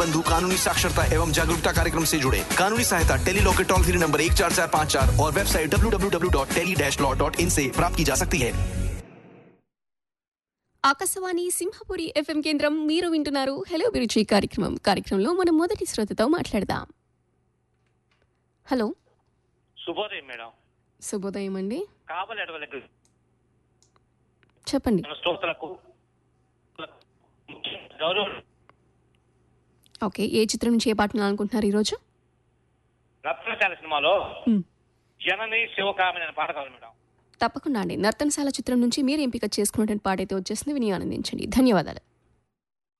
बंधु कानूनी साक्षरता एवं जागरूकता कार्यक्रम से जुड़े कानूनी सहायता टेली लॉ के टोल फ्री नंबर एक चार चार पाँच चार और website W W W dot tele dash law dot in से प्राप्त की जा सकती है ఆకాశవాణి సింహపురి ఎఫ్ఎం కేంద్రం మీరు వింటున్నారు హలో అభిరుచి కార్యక్రమం కార్యక్రమంలో మనం మొదటి శ్రోతతో మాట్లాడదాం హలో శుభోదయం మేడం శుభోదయం అండి కావలి అడవులకు చెప్పండి మన శ్రోతలకు గౌరవ ఓకే ఏ చిత్రం నుంచి ఏ పాటను అనుకుంటున్నారు ఈరోజు రత్నశాల సినిమాలో మ్, జనని శివకామిని అనే పాట కావాలి మేడం తప్పకుండా అండి నర్తనశాల చిత్రం నుంచి మీరు ఎంపిక చేసుకున్నటువంటి పాట అయితే వచ్చేసింది విని ఆనందించండి ధన్యవాదాలు